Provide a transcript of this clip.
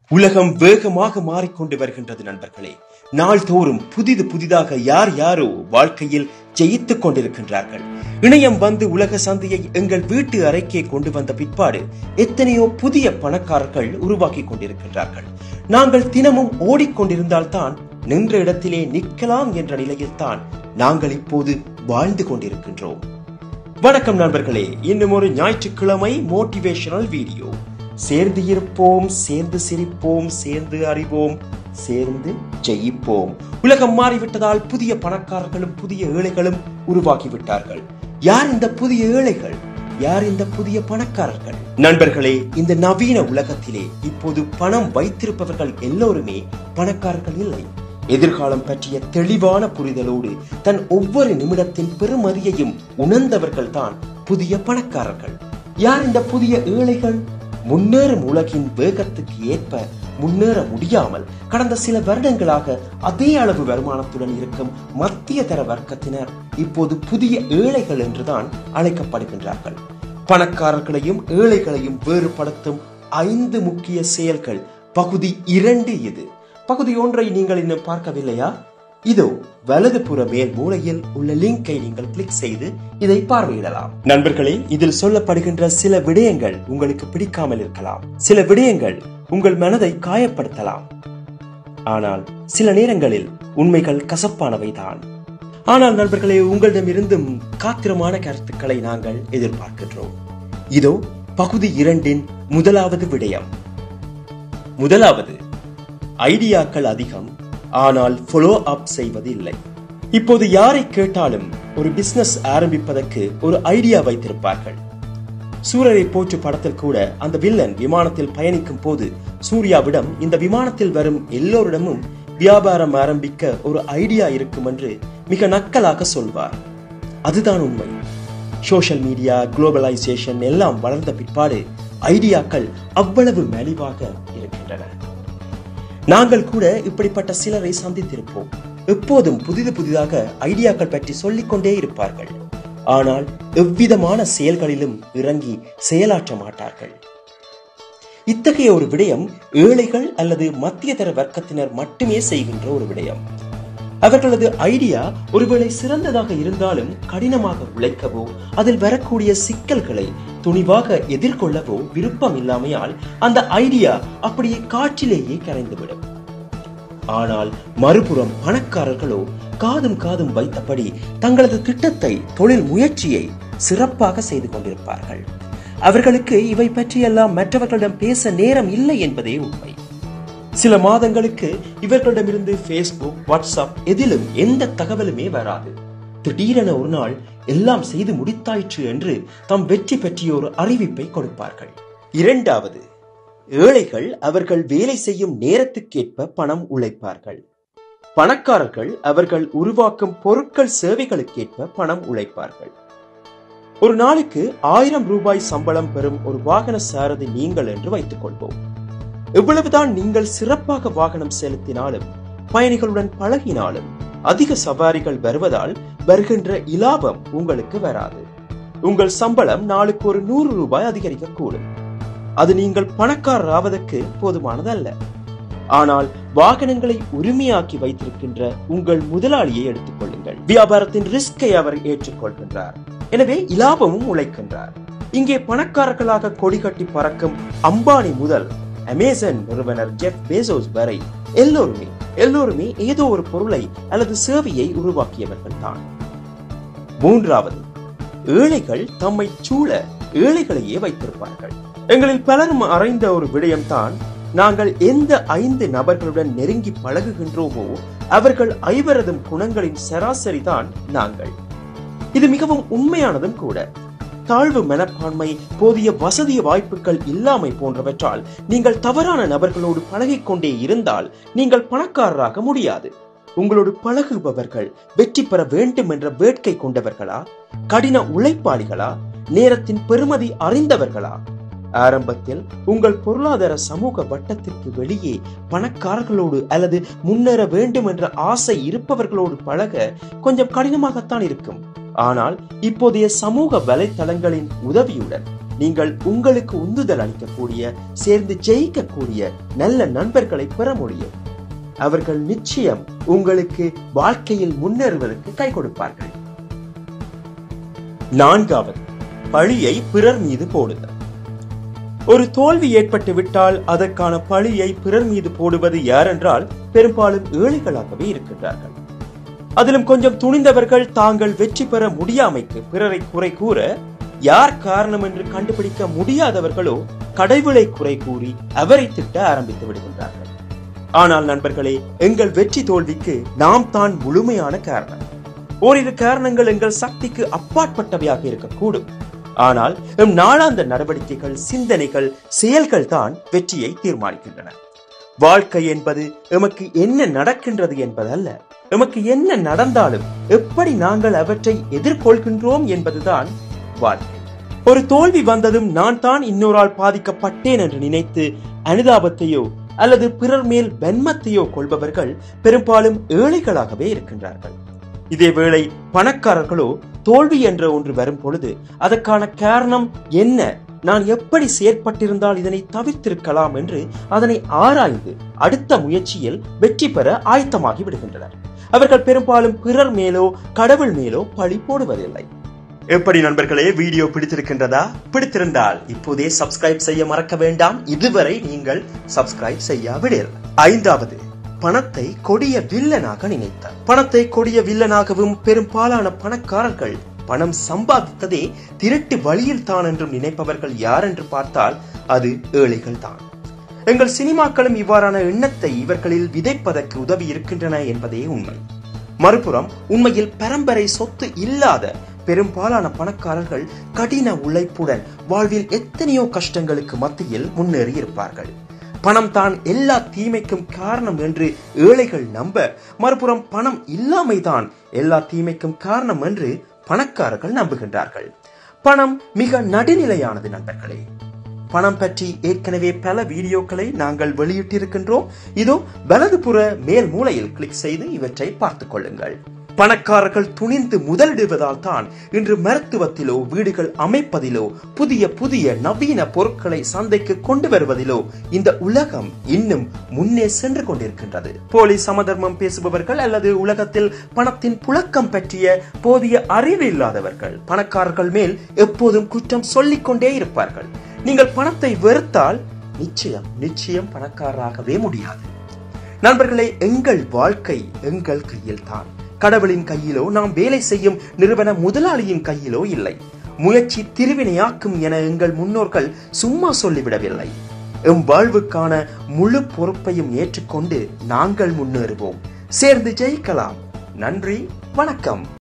உலகம் வேகமாக மாறிக்கொண்டு வருகின்றது நண்பர்களே நாள்தோறும் புதிது புதிதாக யார் யாரோ வாழ்க்கையில் ஜெயித்துக் கொண்டிருக்கின்றார்கள் இணையம் வந்து உலக சந்தையை எங்கள் வீட்டு அறைக்கே கொண்டு வந்த பிற்பாடு எத்தனையோ புதிய பணக்காரர்கள் உருவாக்கி கொண்டிருக்கின்றார்கள் நாங்கள் தினமும் ஓடிக்கொண்டிருந்தால்தான் நின்ற இடத்திலே நிற்கலாம் என்ற நிலையில்தான் நாங்கள் இப்போது வாழ்ந்து கொண்டிருக்கின்றோம் வணக்கம் நண்பர்களே இன்னும் ஒரு ஞாயிற்றுக்கிழமை மோட்டிவேஷனல் வீடியோ சேர்ந்து இருப்போம் சேர்ந்து சிரிப்போம் சேர்ந்து அறிவோம் சேர்ந்து ஜெயிப்போம் உலகம் மாறிவிட்டதால் புதிய பணக்காரர்களும் புதிய ஏழைகளும் உருவாகிவிட்டார்கள் யார் இந்த புதிய ஏழைகள் யார் இந்த புதிய பணக்காரர்கள் நண்பர்களே இந்த நவீன உலகத்திலே இப்போது பணம் வைத்திருப்பவர்கள் எல்லோருமே பணக்காரர்கள் இல்லை எதிர்காலம் பற்றிய தெளிவான புரிதலோடு தன் ஒவ்வொரு நிமிடத்தின் பெருமதியையும் உணர்ந்தவர்கள் தான் புதிய பணக்காரர்கள் யார் இந்த புதிய ஏழைகள் முன்னேறும் உலகின் வேகத்துக்கு ஏற்ப முன்னேற முடியாமல் கடந்த சில வருடங்களாக அதே அளவு வருமானத்துடன் இருக்கும் மத்திய தர வர்க்கத்தினர் இப்போது புதிய ஏழைகள் என்றுதான் அழைக்கப்படுகின்றார்கள் பணக்காரர்களையும் ஏழைகளையும் வேறுபடுத்தும் ஐந்து முக்கிய செயல்கள் பகுதி இரண்டு இது பகுதி ஒன்றை நீங்கள் இன்னும் பார்க்கவில்லையா இதோ வலதுபுற மேல் மூலையில் உள்ள லிங்கை நீங்கள் கிளிக் செய்து இதை பார்வையிடலாம் நண்பர்களே இதில் சொல்லப்படுகின்ற சில விடயங்கள் உங்களுக்கு பிடிக்காமல் இருக்கலாம் சில விடயங்கள் உங்கள் மனதை காயப்படுத்தலாம் ஆனால் சில நேரங்களில் உண்மைகள் கசப்பானவைதான் ஆனால் நண்பர்களே உங்களிடமிருந்தும் காத்திரமான கருத்துக்களை நாங்கள் எதிர்பார்க்கின்றோம் இதோ பகுதி இரண்டின் முதலாவது விடயம் முதலாவது ஐடியாக்கள் அதிகம் ஆனால் ஃபாலோ அப் செய்வது இல்லை இப்போது யாரை கேட்டாலும் ஒரு பிசினஸ் ஆரம்பிப்பதற்கு ஒரு ஐடியா வைத்திருப்பார்கள் சூரரை போற்று படத்தில் கூட அந்த வில்லன் விமானத்தில் பயணிக்கும் போது சூர்யாவிடம் இந்த விமானத்தில் வரும் எல்லோரிடமும் வியாபாரம் ஆரம்பிக்க ஒரு ஐடியா இருக்கும் என்று மிக நக்கலாக சொல்வார் அதுதான் உண்மை சோஷியல் மீடியா குளோபலைசேஷன் எல்லாம் வளர்ந்த பிற்பாடு ஐடியாக்கள் அவ்வளவு மலிவாக இருக்கின்றன நாங்கள் கூட இப்படிப்பட்ட சிலரை சந்தித்திருப்போம் எப்போதும் புதிது புதிதாக ஐடியாக்கள் பற்றி சொல்லிக்கொண்டே இருப்பார்கள் ஆனால் எவ்விதமான செயல்களிலும் இறங்கி செயலாற்ற மாட்டார்கள் இத்தகைய ஒரு விடயம் ஏழைகள் அல்லது மத்திய தர வர்க்கத்தினர் மட்டுமே செய்கின்ற ஒரு விடயம் அவர்களது ஐடியா ஒருவேளை சிறந்ததாக இருந்தாலும் கடினமாக உழைக்கவோ அதில் வரக்கூடிய சிக்கல்களை துணிவாக எதிர்கொள்ளவோ விருப்பம் இல்லாமையால் அந்த ஐடியா அப்படியே காற்றிலேயே கரைந்துவிடும் ஆனால் மறுபுறம் பணக்காரர்களோ காதும் காதும் வைத்தபடி தங்களது திட்டத்தை தொழில் முயற்சியை சிறப்பாக செய்து கொண்டிருப்பார்கள் அவர்களுக்கு இவை பற்றியெல்லாம் மற்றவர்களிடம் பேச நேரம் இல்லை என்பதே உண்மை சில மாதங்களுக்கு இவர்களிடமிருந்து ஃபேஸ்புக் வாட்ஸ்அப் எதிலும் எந்த தகவலுமே வராது திடீரென ஒரு நாள் எல்லாம் செய்து முடித்தாயிற்று என்று தம் வெற்றி பற்றிய ஒரு அறிவிப்பை கொடுப்பார்கள் இரண்டாவது ஏழைகள் அவர்கள் வேலை செய்யும் நேரத்துக்கேற்ப பணம் உழைப்பார்கள் பணக்காரர்கள் அவர்கள் உருவாக்கும் பொருட்கள் சேவைகளுக்கேற்ப பணம் உழைப்பார்கள் ஒரு நாளுக்கு ஆயிரம் ரூபாய் சம்பளம் பெறும் ஒரு வாகன சாரதி நீங்கள் என்று வைத்துக் கொள்வோம் எவ்வளவுதான் நீங்கள் சிறப்பாக வாகனம் செலுத்தினாலும் பயணிகளுடன் பழகினாலும் அதிக சவாரிகள் வருவதால் வருகின்ற இலாபம் உங்களுக்கு வராது உங்கள் சம்பளம் நாளுக்கு ஒரு நூறு ரூபாய் அதிகரிக்கக்கூடும் அது நீங்கள் பணக்காரர் ஆவதற்கு போதுமானதல்ல ஆனால் வாகனங்களை உரிமையாக்கி வைத்திருக்கின்ற உங்கள் முதலாளியை எடுத்துக்கொள்ளுங்கள் வியாபாரத்தின் ரிஸ்கை அவர் ஏற்றுக்கொள்கின்றார் எனவே இலாபமும் உழைக்கின்றார் இங்கே பணக்காரர்களாக கொடி கட்டி பறக்கும் அம்பானி முதல் அமேசான் நிறுவனர் ஜெஃப் பேசோஸ் வரை எல்லோருமே எல்லோருமே ஏதோ ஒரு பொருளை அல்லது சேவையை உருவாக்கியவர்கள் தான் மூன்றாவது ஏழைகள் தம்மை சூழ ஏழைகளையே வைத்திருப்பார்கள் எங்களில் பலரும் அறைந்த ஒரு விடயம்தான் நாங்கள் எந்த ஐந்து நபர்களுடன் நெருங்கி பழகுகின்றோமோ அவர்கள் ஐவரதும் குணங்களின் சராசரி தான் நாங்கள் இது மிகவும் உண்மையானதும் கூட தாழ்வு மனப்பான்மை போதிய வசதிய வாய்ப்புகள் இல்லாமை போன்றவற்றால் நீங்கள் தவறான நபர்களோடு பழகிக் கொண்டே இருந்தால் நீங்கள் பணக்காரராக முடியாது உங்களோடு பழகுபவர்கள் வெற்றி பெற வேண்டும் என்ற வேட்கை கொண்டவர்களா கடின உழைப்பாளிகளா நேரத்தின் பெருமதி அறிந்தவர்களா ஆரம்பத்தில் உங்கள் பொருளாதார சமூக வட்டத்திற்கு வெளியே பணக்காரர்களோடு அல்லது முன்னேற வேண்டும் என்ற ஆசை இருப்பவர்களோடு பழக கொஞ்சம் கடினமாகத்தான் இருக்கும் ஆனால் இப்போதைய சமூக வலைத்தளங்களின் உதவியுடன் நீங்கள் உங்களுக்கு உந்துதல் அளிக்கக்கூடிய சேர்ந்து ஜெயிக்கக்கூடிய நல்ல நண்பர்களை பெற முடியும் அவர்கள் நிச்சயம் உங்களுக்கு வாழ்க்கையில் முன்னேறுவதற்கு கை கொடுப்பார்கள் நான்காவது பழியை பிறர் மீது போடுதல் ஒரு தோல்வி ஏற்பட்டு விட்டால் அதற்கான பழியை பிறர் மீது போடுவது யாரென்றால் பெரும்பாலும் ஏழைகளாகவே இருக்கின்றார்கள் அதிலும் கொஞ்சம் துணிந்தவர்கள் தாங்கள் வெற்றி பெற முடியாமைக்கு பிறரை குறை கூற யார் காரணம் என்று கண்டுபிடிக்க முடியாதவர்களோ கடவுளை குறை கூறி அவரை திட்ட ஆரம்பித்து விடுகின்றார்கள் ஆனால் நண்பர்களே எங்கள் வெற்றி தோல்விக்கு நாம் தான் முழுமையான காரணம் ஓரிரு காரணங்கள் எங்கள் சக்திக்கு அப்பாற்பட்டவையாக இருக்கக்கூடும் ஆனால் எம் நாளாந்த நடவடிக்கைகள் சிந்தனைகள் செயல்கள் தான் வெற்றியை தீர்மானிக்கின்றன வாழ்க்கை என்பது எமக்கு என்ன நடக்கின்றது என்பதல்ல எமக்கு என்ன நடந்தாலும் எப்படி நாங்கள் அவற்றை எதிர்கொள்கின்றோம் என்பதுதான் வாழ்க்கை ஒரு தோல்வி வந்ததும் நான் தான் இன்னொரால் பாதிக்கப்பட்டேன் என்று நினைத்து அனுதாபத்தையோ அல்லது பிறர் மேல் வெண்மத்தையோ கொள்பவர்கள் பெரும்பாலும் ஏழைகளாகவே இருக்கின்றார்கள் இதேவேளை பணக்காரர்களோ தோல்வி என்ற ஒன்று வரும் பொழுது அதற்கான காரணம் என்ன நான் எப்படி செயற்பட்டிருந்தால் இதனை தவிர்த்திருக்கலாம் என்று அதனை ஆராய்ந்து அடுத்த முயற்சியில் வெற்றி பெற ஆயத்தமாகி விடுகின்றனர் அவர்கள் பெரும்பாலும் பிறர் மேலோ கடவுள் மேலோ பழி போடுவதில்லை எப்படி நண்பர்களே வீடியோ பிடித்திருக்கின்றதா பிடித்திருந்தால் இப்போதே சப்ஸ்கிரைப் செய்ய மறக்க வேண்டாம் இதுவரை நீங்கள் சப்ஸ்கிரைப் செய்யாவிடீர் ஐந்தாவது பணத்தை கொடிய வில்லனாக நினைத்தார் பணத்தை கொடிய வில்லனாகவும் பெரும்பாலான பணக்காரர்கள் பணம் சம்பாதித்ததே திருட்டு வழியில் தான் என்றும் நினைப்பவர்கள் யார் என்று பார்த்தால் அது ஏழைகள் தான் எங்கள் சினிமாக்களும் இவ்வாறான எண்ணத்தை இவர்களில் விதைப்பதற்கு உதவி இருக்கின்றன என்பதே உண்மை மறுபுறம் உண்மையில் பரம்பரை சொத்து இல்லாத பெரும்பாலான பணக்காரர்கள் கடின உழைப்புடன் வாழ்வில் எத்தனையோ கஷ்டங்களுக்கு மத்தியில் முன்னேறி இருப்பார்கள் பணம் தான் எல்லா தீமைக்கும் காரணம் என்று ஏழைகள் நம்ப மறுபுறம் பணம் இல்லாமைதான் எல்லா தீமைக்கும் காரணம் என்று பணக்காரர்கள் நம்புகின்றார்கள் பணம் மிக நடுநிலையானது நண்பர்களே பணம் பற்றி ஏற்கனவே பல வீடியோக்களை நாங்கள் வெளியிட்டிருக்கின்றோம் இதோ வலதுபுற மேல் மூலையில் கிளிக் செய்து இவற்றை பார்த்துக் கொள்ளுங்கள் பணக்காரர்கள் துணிந்து முதலிடுவதால் தான் இன்று மருத்துவத்திலோ வீடுகள் அமைப்பதிலோ புதிய புதிய நவீன பொருட்களை சந்தைக்கு கொண்டு வருவதிலோ இந்த உலகம் இன்னும் முன்னே சென்று கொண்டிருக்கின்றது போலி சமதர்மம் பேசுபவர்கள் அல்லது உலகத்தில் பணத்தின் புழக்கம் பற்றிய போதிய அறிவு இல்லாதவர்கள் பணக்காரர்கள் மேல் எப்போதும் குற்றம் சொல்லிக் கொண்டே இருப்பார்கள் நீங்கள் பணத்தை வெறுத்தால் நிச்சயம் நிச்சயம் பணக்காரராகவே முடியாது நண்பர்களே எங்கள் வாழ்க்கை எங்கள் கையில் தான் கடவுளின் கையிலோ நாம் வேலை செய்யும் நிறுவன முதலாளியின் கையிலோ இல்லை முயற்சி திருவினையாக்கும் என எங்கள் முன்னோர்கள் சும்மா சொல்லிவிடவில்லை எம் வாழ்வுக்கான முழு பொறுப்பையும் ஏற்றுக்கொண்டு நாங்கள் முன்னேறுவோம் சேர்ந்து ஜெயிக்கலாம் நன்றி வணக்கம்